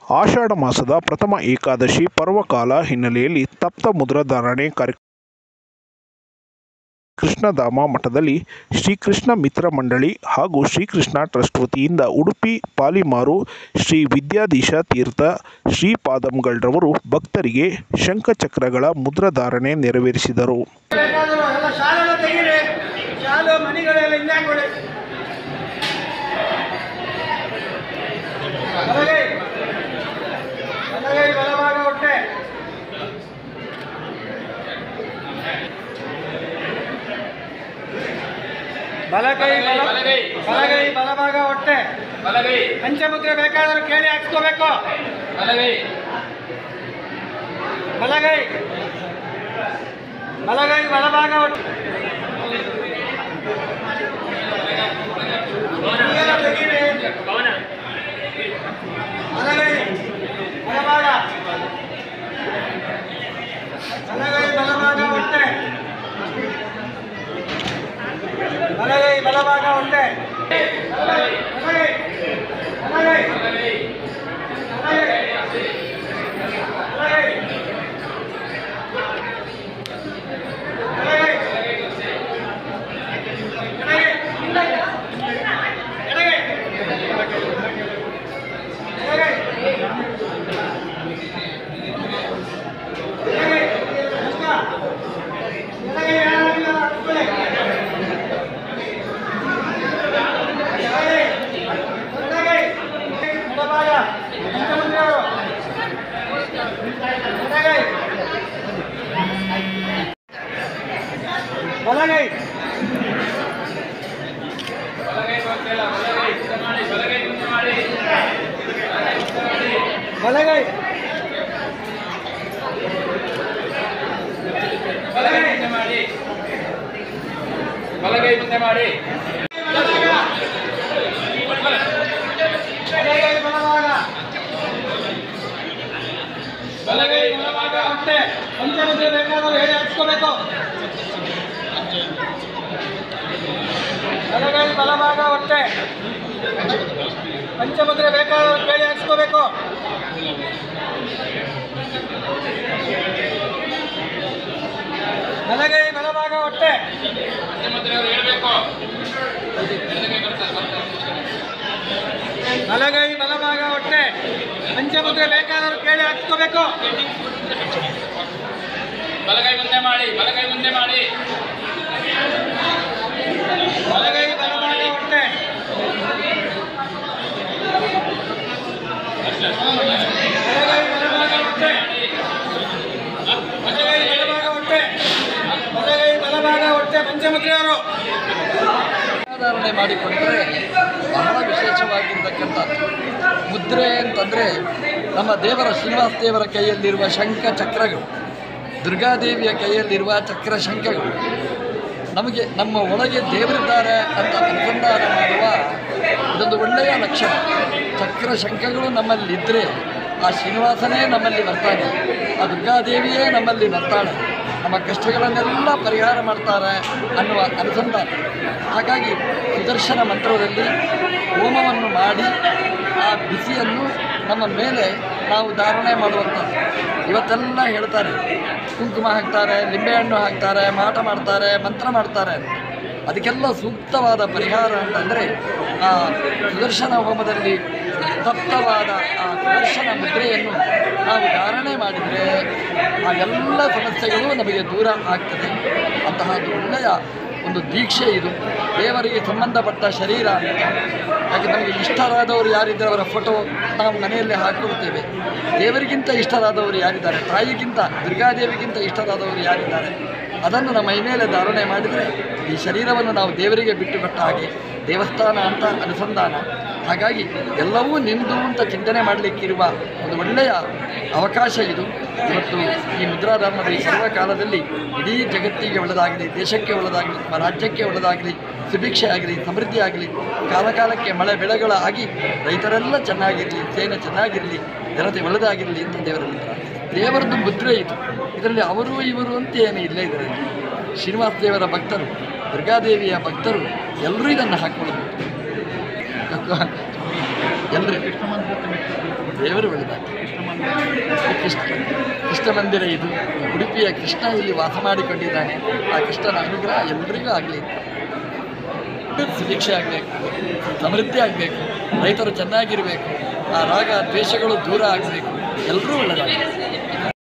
ಆಷಾಢ ಮಾಸದ ಪ್ರಥಮ ಏಕಾದಶಿ ಪರ್ವಕಾಲ ಹಿನ್ನೆಲೆಯಲ್ಲಿ ತಪ್ತ ಮುದ್ರಾಧಾರಣೆ ಕಾರ್ಯ ಕೃಷ್ಣಧಾಮ ಮಠದಲ್ಲಿ ಶ್ರೀಕೃಷ್ಣ ಮಿತ್ರ ಮಂಡಳಿ ಹಾಗೂ ಶ್ರೀಕೃಷ್ಣ ಟ್ರಸ್ಟ್ ವತಿಯಿಂದ ಉಡುಪಿ ಪಾಲಿಮಾರು ಶ್ರೀ ವಿದ್ಯಾಧೀಶ ತೀರ್ಥ ಶ್ರೀಪಾದಂಗಳ್ರವರು ಭಕ್ತರಿಗೆ ಶಂಖಚಕ್ರಗಳ ಮುದ್ರಾಧಾರಣೆ ನೆರವೇರಿಸಿದರು ಬೇಕಾದರೂ ಎಲ್ಲ ಶಾಲೆಲ್ಲ ತೆಗೀರಿ ಶಾಲು ಮಣಿಗಳೆಲ್ಲ ಹಿಂದೆ ಹಾಕೊಳ್ಳಿ ಬಲಗೈ ಬಲಗೈ ಬಲಭಾಗ ಹೊಟ್ಟೆ ಬಲಗೈ ಬಲ ಬಲಗೈ ಬಲಭಾಗ ಹೊಟ್ಟೆ ಬಲಗೈ ಪಂಚಮುದ್ರೆ ಬೇಕಾದರೂ ಕೇಳಿ ಹಾಕ್ಸ್ಕೋಬೇಕು ಬಲಗೈ ಬಲಗೈ ಬಲಗೈ ಬಲಭಾಗ ಹೊಟ್ಟೆ ನೀವೆಲ್ಲ ತೆಗೀರಿ. ಬಲಗೈ ಬಲಭಾಗ ಬಲಗೈ ಬಲಭಾಗ ಹೊಟ್ಟೆ ಬಲಗೈ ಬಲಭಾಗ ಹೊಟ್ಟೆ ಬಲಗೈ ಬಲಗೈ ಬಲಗೈ ಬಲಗೈ ಬಲಗೈ ಬಲಗೈ ಬಲಗೈ ಮುಂದೆ ಮಾಡಿ ಬಲಗೈ ಮುಂದೆ ಮಾಡಿ ಬಲಗೈ ಬಲಭಾಗ ಬಲಗೈ ಬಲಭಾಗ ಹೊಟ್ಟೆ ಪಂಚಮುದ್ರೆ ಬೇಕಾದರೂ ಹೇಳಿ ಹಾಕ್ಸ್ಕೋಬೇಕು ಬಲಗೈ ಬಲಭಾಗ ಹೊಟ್ಟೆ ಪಂಚಮುದ್ರೆ ಬೇಕಾದರೂ ಕೇಳಿ ಹಾಕ್ಸ್ಕೋಬೇಕು ಬಲಗೈ ಬಲಭಾಗ ಹೊಟ್ಟೆ ಮುಖ್ಯಮಂತ್ರಿ ಅವರು ಹೇಳಬೇಕು ಎಡಗೈ ಬರ್ತಾರೆ ಬರ್ತಾರೆ ಬಲಗೈ ಬಲಭಾಗ ಹೊಟ್ಟೆ ಪಂಚಮುದ್ರೆ ಬೇಕಾದರೂ ಕೇಳಿ ಹಾಕ್ಸ್ಕೋಬೇಕು ಬಲಗೈ ಮುಂದೆ ಮಾಡಿ ಬಲಗೈ ಮುಂದೆ ಮಾಡಿ ಬಲಗೈ ಬಲಭಾಗ ಹೊಟ್ಟೆ ಬಲಗೈ ಬಲಭಾಗ ಹೊಟ್ಟೆ ಬಲಗೈ ಬಲಭಾಗ ಹೊಟ್ಟೆ ಬಲಗೈ ಬಲಭಾಗ ಹೊಟ್ಟೆ ಪಂಚಮುದ್ರೆಯವರು ಧಾರಣೆ ಮಾಡಿಕೊಂಡ್ರೆ ಬಹಳ ವಿಶೇಷವಾಗಿರ್ತಕ್ಕಂಥದ್ದು ಮುದ್ರೆ ಅಂತಂದರೆ ನಮ್ಮ ದೇವರ ಶ್ರೀನಿವಾಸ ದೇವರ ಕೈಯಲ್ಲಿರುವ ಶಂಖ ಚಕ್ರಗಳು ದುರ್ಗಾದೇವಿಯ ಕೈಯಲ್ಲಿರುವ ಚಕ್ರ ಶಂಖಗಳು ನಮಗೆ ನಮ್ಮ ಒಳಗೆ ದೇವರಿದ್ದಾರೆ ಅಂತ ಅನುಸಂಧಾನ ಮಾಡುವ ಇದೊಂದು ಒಳ್ಳೆಯ ಲಕ್ಷಣ ಚಕ್ರ ಶಂಖಗಳು ನಮ್ಮಲ್ಲಿದ್ದರೆ ಆ ಶ್ರೀನಿವಾಸನೇ ನಮ್ಮಲ್ಲಿ ಬರ್ತಾನೆ ಆ ದುರ್ಗಾದೇವಿಯೇ ನಮ್ಮಲ್ಲಿ ಬರ್ತಾಳೆ ನಮ್ಮ ಕಷ್ಟಗಳನ್ನೆಲ್ಲ ಪರಿಹಾರ ಮಾಡ್ತಾರೆ ಅನ್ನುವ ಅನುಸಂಧಾನ ಹಾಗಾಗಿ ಸುದರ್ಶನ ಮಂತ್ರದಲ್ಲಿ ಹೋಮವನ್ನು ಮಾಡಿ ಆ ಬಿಸಿಯನ್ನು ನಮ್ಮ ಮೇಲೆ ನಾವು ಧಾರಣೆ ಮಾಡುವಂಥದ್ದು ಇವತ್ತೆಲ್ಲ ಹೇಳ್ತಾರೆ ಕುಂಕುಮ ಹಾಕ್ತಾರೆ ನಿಂಬೆಹಣ್ಣು ಹಾಕ್ತಾರೆ ಮಾಟ ಮಾಡ್ತಾರೆ ಮಂತ್ರ ಮಾಡ್ತಾರೆ ಅಂತ ಅದಕ್ಕೆಲ್ಲ ಸೂಕ್ತವಾದ ಪರಿಹಾರ ಅಂತಂದರೆ ಆ ಸುದರ್ಶನ ಹೋಮದಲ್ಲಿ ತಪ್ತವಾದ ಆ ಸುದರ್ಶನ ಮುದ್ರೆಯನ್ನು ನಾವು ಧಾರಣೆ ಮಾಡಿದರೆ ಆ ಎಲ್ಲ ಸಮಸ್ಯೆಗಳು ನಮಗೆ ದೂರ ಆಗ್ತದೆ ಅಂತಹದ್ದು ಒಳ್ಳೆಯ ಒಂದು ದೀಕ್ಷೆ ಇದು ದೇವರಿಗೆ ಸಂಬಂಧಪಟ್ಟ ಶರೀರ ಅಂತ ಯಾಕೆ ನಮಗೆ ಇಷ್ಟರಾದವರು ಯಾರಿದ್ದಾರೆ ಅವರ ಫೋಟೋ ನಾವು ಮನೆಯಲ್ಲಿ ಹಾಕ್ಕೊಳ್ತೇವೆ ದೇವರಿಗಿಂತ ಇಷ್ಟರಾದವರು ಯಾರಿದ್ದಾರೆ ತಾಯಿಗಿಂತ ದುರ್ಗಾದೇವಿಗಿಂತ ಇಷ್ಟರಾದವರು ಯಾರಿದ್ದಾರೆ ಅದನ್ನು ನಮ್ಮ ಮೈ ಮೇಲೆ ಧಾರಣೆ ಮಾಡಿದರೆ ಈ ಶರೀರವನ್ನು ನಾವು ದೇವರಿಗೆ ಬಿಟ್ಟು ಕೊಟ್ಟ ಹಾಗೆ ದೇವಸ್ಥಾನ ಅಂತ ಅನುಸಂಧಾನ ಹಾಗಾಗಿ ಎಲ್ಲವೂ ನಿಂದು ಅಂತ ಚಿಂತನೆ ಮಾಡಲಿಕ್ಕಿರುವ ಒಂದು ಒಳ್ಳೆಯ ಅವಕಾಶ ಇದು ಇವತ್ತು ಈ ಮುದ್ರಾಧಾರಣದ ಈ ಸರ್ವಕಾಲದಲ್ಲಿ ಇಡೀ ಜಗತ್ತಿಗೆ ಒಳ್ಳೆಯದಾಗಲಿ ದೇಶಕ್ಕೆ ಒಳ್ಳೆಯದಾಗಲಿ ನಮ್ಮ ರಾಜ್ಯಕ್ಕೆ ಒಳ್ಳೆಯದಾಗಲಿ ಸುಭಿಕ್ಷೆ ಆಗಲಿ ಸಮೃದ್ಧಿ ಆಗಲಿ ಕಾಲಕಾಲಕ್ಕೆ ಮಳೆ ಬೆಳೆಗಳ ಆಗಿ ರೈತರೆಲ್ಲ ಚೆನ್ನಾಗಿರಲಿ ಸೇನೆ ಚೆನ್ನಾಗಿರಲಿ ಜನತೆ ಒಳ್ಳೆಯದಾಗಿರಲಿ ಅಂತ ದೇವರಲ್ಲಿ ಪ್ರಾರ್ಥಿಸ್ತೀನಿ. ದೇವರದ್ದು ಮುದ್ರೆ ಇದು ಇದರಲ್ಲಿ ಅವರು ಇವರು ಅಂತ ಏನು ಇಲ್ಲ ಇದರಲ್ಲಿ ಶ್ರೀನಿವಾಸ ದೇವರ ಭಕ್ತರು ದುರ್ಗಾದೇವಿಯ ಭಕ್ತರು ಎಲ್ಲರೂ ಇದನ್ನು ಹಾಕ್ಕೊಳ್ಳಬಹುದು ಎಲ್ಲರಿಗೂ ದೇವರು ಒಳ್ಳೆದಾಗಲಿ ಕೃಷ್ಣ ಕೃಷ್ಣ ಮಂದಿರ ಇದು ಉಡುಪಿಯ ಕೃಷ್ಣ ಇಲ್ಲಿ ವಾಸ ಮಾಡಿಕೊಂಡಿದ್ದಾನೆ ಆ ಕೃಷ್ಣನ ಅನುಗ್ರಹ ಎಲ್ರಿಗೂ ಆಗಲಿ ಸುಭಿಕ್ಷೆ ಆಗಬೇಕು ಸಮೃದ್ಧಿ ಆಗಬೇಕು ರೈತರು ಚೆನ್ನಾಗಿರಬೇಕು ಆ ರಾಗ ದ್ವೇಷಗಳು ದೂರ ಆಗಬೇಕು ಎಲ್ಲರೂ ಒಳ್ಳೆಯದಾಗಲಿ